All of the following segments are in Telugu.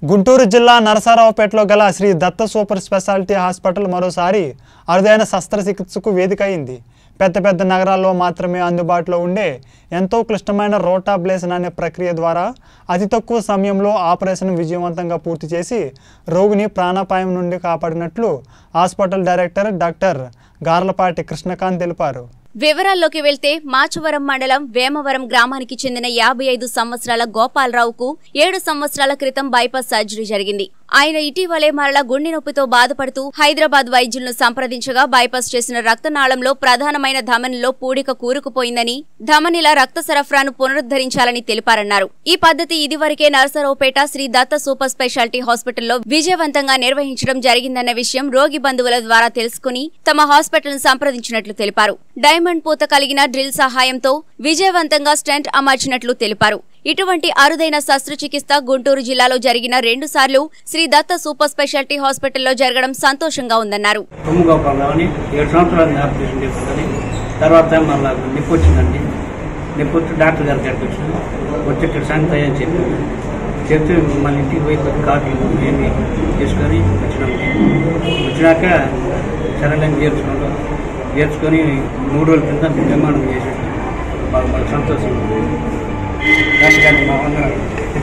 గుంటూరు జిల్లా నరసరావుపేటలో గల Sri Datta super speciality hospital మరోసారి అరుదైన శస్త్రచికిత్సకు వేదిక అయింది పెద్ద పెద్ద నగరాల్లో మాత్రమే అందుబాటులో ఉండే ఎంతో క్లిష్టమైన రోటాబ్లేషన్ అనే ప్రక్రియ ద్వారా అతి తక్కువ సమయంలో ఆపరేషన్ విజయవంతంగా పూర్తి చేసి రోగిని ప్రాణాపాయం నుండి కాపాడినట్లు hospital director doctor Garlapati Krishnakanth తెలిపారు వివరాల్లోకి వెళ్తే మాచవరం మండలం వేమవరం గ్రామానికి చెందిన యాభై ఐదు సంవత్సరాల గోపాలరావుకు ఏడు సంవత్సరాల క్రితం బైపాస్ సర్జరీ జరిగింది ఆయన ఇటీవలే మరల గుండె నొప్పితో బాధపడుతూ హైదరాబాద్ వైద్యులను సంప్రదించగా బైపాస్ చేసిన రక్తనాళంలో ప్రధానమైన ధమనిలో పూడిక కూరుకుపోయిందని ధమనిల రక్త సరఫరాను పునరుద్ధరించాలని తెలిపారన్నారు ఈ పద్ధతి ఇదివరకే నరసరావుపేట శ్రీ దత్త సూపర్ స్పెషాలిటీ హాస్పిటల్లో విజయవంతంగా నిర్వహించడం జరిగిందన్న విషయం రోగి బంధువుల ద్వారా తెలుసుకుని తమ హాస్పిటల్ సంప్రదించినట్లు తెలిపారు డైమండ్ పూత కలిగిన డ్రిల్ సహాయంతో విజయవంతంగా స్టెంట్ అమర్చినట్లు తెలిపారు ఇటువంటి అరుదైన శస్త్రచికిత్స గుంటూరు జిల్లాలో జరిగిన రెండు సార్లు శ్రీ దత్త సూపర్ స్పెషాలిటీ హాస్పిటల్లో జరగడం సంతోషంగా ఉందన్నారు రొమ్ము గోపాలరావుని ఏడు సంవత్సరాలు ఆపరేషన్ చేసుకుని తర్వాత మళ్ళీ నొప్పి వచ్చిందండి నొప్పి వచ్చి డాక్టర్ గారికి ఎక్కడికి వచ్చిన వచ్చి ఇక్కడ సంగతి అని చెప్పి చెప్తే మళ్ళీ ఇంటికి పోయి కొద్ది కాఫీ ఏమి చేసుకొని వచ్చినాం వచ్చినాక సరేలని చేర్చుకున్నాం చేర్చుకొని మూడు రోజుల కింద నిర్మాణం చేసేసి బాగా బాగా సంతోషం డాక్టర్ గారికి మా వందనాలు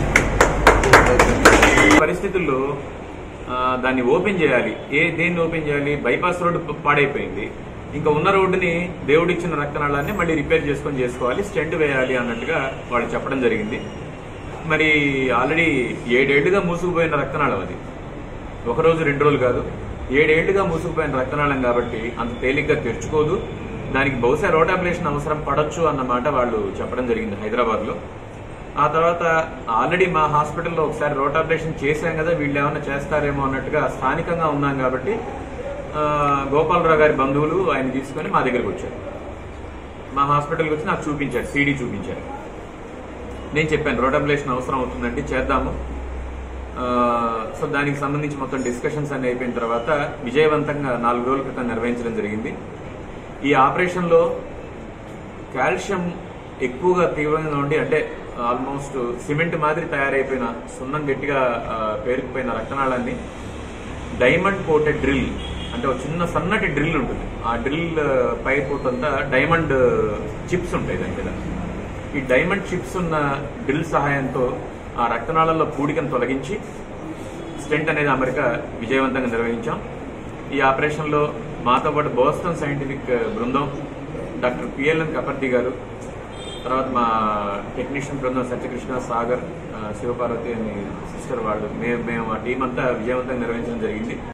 పరిస్థితుల్లో ఆ, దాన్ని ఓపెన్ చేయాలి ఏ దేన్ని ఓపెన్ చేయాలి బైపాస్ రోడ్డు ప- పాడైపోయింది ఇంకా ఉన్న రోడ్డుని దేవుడిచ్చిన రక్తనాళాన్ని మళ్ళీ రిపేర్ చేసుకొని చేసుకోవాలి స్టెంట్ వేయాలి అన్నట్టుగా వాళ్ళు చెప్పడం జరిగింది మరి ఆల్రెడీ ఏడేళ్లుగా మూసుకుపోయిన రక్తనాళం అది ఒక రోజు రెండు రోజులు కాదు ఏడేళ్లుగా మూసుకుపోయిన రక్తనాళం కాబట్టి అంత తేలిగ్గా తెరుచుకోదు దానికి బహుశా రోటాబ్లేషన్ అవసరం పడొచ్చు అన్నమాట వాళ్ళు చెప్పడం జరిగింది హైదరాబాద్ లో ఆ తర్వాత ఆల్రెడీ మా హాస్పిటల్లో ఒకసారి రోటాబ్లేషన్ చేశాం కదా వీళ్ళు ఏమైనా చేస్తారేమో అన్నట్టుగా స్థానికంగా ఉన్నాం కాబట్టి ఆ, గోపాలరావు గారి బంధువులు ఆయన తీసుకొని మా దగ్గరికి వచ్చారు మా హాస్పిటల్కి వచ్చి నాకు చూపించారు సీడీ చూపించారు నేను చెప్పాను రోటాబ్లేషన్ అవసరం అవుతుందండి చేద్దాము ఆ, సో దానికి సంబంధించి మొత్తం డిస్కషన్స్ అన్ని అయిపోయిన తర్వాత విజయవంతంగా నాలుగు రోజుల క్రితం నిర్వహించడం జరిగింది ఈ ఆపరేషన్లో కాల్షియం ఎక్కువగా తీవ్రంగా ఉండి అంటే ఆల్మోస్ట్ సిమెంట్ మాదిరి తయారైపోయిన సున్నం గట్టిగా ఆ, పేరుకుపోయిన రక్తనాళాన్ని డైమండ్ కోటెడ్ డ్రిల్ అంటే ఒక చిన్న సన్నటి డ్రిల్ ఉంటుంది ఆ డ్రిల్ పై అంతా డైమండ్ చిప్స్ ఉంటాయి దాని మీద ఈ డైమండ్ చిప్స్ ఉన్న డ్రిల్ సహాయంతో ఆ రక్తనాళాల్లో పూడికను తొలగించి స్టెంట్ అనేది అమెరికా విజయవంతంగా నిర్వహించాం ఈ ఆపరేషన్లో మాతో పాటు బోస్టన్ సైంటిఫిక్ బృందం డాక్టర్ పిఎల్ఎన్ కపర్తి గారు తర్వాత మా టెక్నీషియన్ బృందం సత్యకృష్ణ సాగర్ ఆ, శివపార్వతి అని సిస్టర్ వాళ్ళు మేము మేము ఆ టీం అంతా విజయవంతంగా నిర్వహించడం జరిగింది